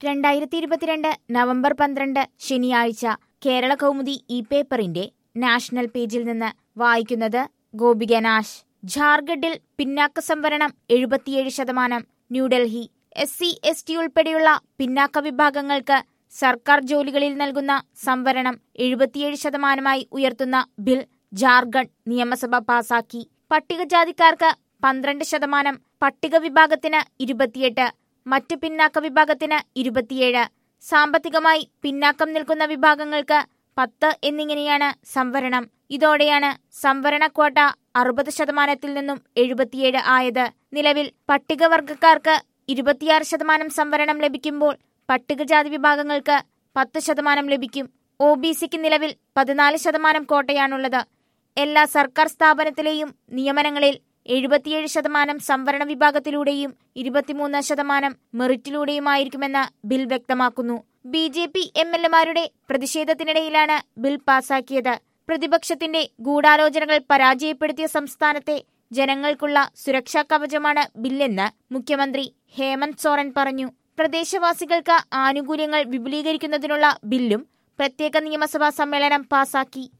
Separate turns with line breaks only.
രണ്ടായിരത്തി ഇരുപത്തിരണ്ട് നവംബർ പന്ത്രണ്ട് ശനിയാഴ്ച കേരള കൗമുദി ഇ പേപ്പറിന്റെ നാഷണൽ പേജിൽ നിന്ന് വായിക്കുന്നത് ഗോപിക നാശ് ഝാർഖണ്ഡിൽ പിന്നാക്ക സംവരണം എഴുപത്തിയേഴ് ശതമാനം New Delhi S C S T ഉൾപ്പെടെയുള്ള പിന്നാക്ക വിഭാഗങ്ങൾക്ക് സർക്കാർ ജോലികളിൽ നൽകുന്ന സംവരണം എഴുപത്തിയേഴ് ശതമാനമായി ഉയർത്തുന്ന ബിൽ ജാർഖണ്ഡ് നിയമസഭ പാസാക്കി പട്ടികജാതിക്കാർക്ക് പന്ത്രണ്ട് ശതമാനം പട്ടിക വിഭാഗത്തിന് ഇരുപത്തിയെട്ട് മറ്റ് പിന്നാക്ക വിഭാഗത്തിന് ഇരുപത്തിയേഴ് സാമ്പത്തികമായി പിന്നാക്കം നിൽക്കുന്ന വിഭാഗങ്ങൾക്ക് പത്ത് എന്നിങ്ങനെയാണ് സംവരണം ഇതോടെയാണ് സംവരണ ക്വാട്ട അറുപത് ശതമാനത്തിൽ നിന്നും എഴുപത്തിയേഴ് ആയത് നിലവിൽ പട്ടികവർഗക്കാർക്ക് ഇരുപത്തിയാറ് ശതമാനം സംവരണം ലഭിക്കുമ്പോൾ പട്ടികജാതി വിഭാഗങ്ങൾക്ക് പത്ത് ശതമാനം ലഭിക്കും ഒ ബി സിക്ക് നിലവിൽ പതിനാല് ശതമാനം കോട്ടയാണുള്ളത് എല്ലാ സർക്കാർ സ്ഥാപനത്തിലെയും നിയമനങ്ങളിൽ എഴുപത്തിയേഴ് ശതമാനം സംവരണ വിഭാഗത്തിലൂടെയും ഇരുപത്തിമൂന്ന് ശതമാനം മെറിറ്റിലൂടെയുമായിരിക്കുമെന്ന് ബിൽ വ്യക്തമാക്കുന്നു B J P M L എമാരുടെ പ്രതിഷേധത്തിനിടയിലാണ് ബിൽ പാസാക്കിയത് പ്രതിപക്ഷത്തിന്റെ ഗൂഢാലോചനകൾ പരാജയപ്പെടുത്തിയ സംസ്ഥാനത്തെ ജനങ്ങൾക്കുള്ള സുരക്ഷാ കവചമാണ് ബില്ലെന്ന് മുഖ്യമന്ത്രി ഹേമന്ത് സോറൻ പറഞ്ഞു പ്രദേശവാസികൾക്ക് ആനുകൂല്യങ്ങൾ വിപുലീകരിക്കുന്നതിനുള്ള ബില്ലും പ്രത്യേക നിയമസഭാ സമ്മേളനം പാസാക്കി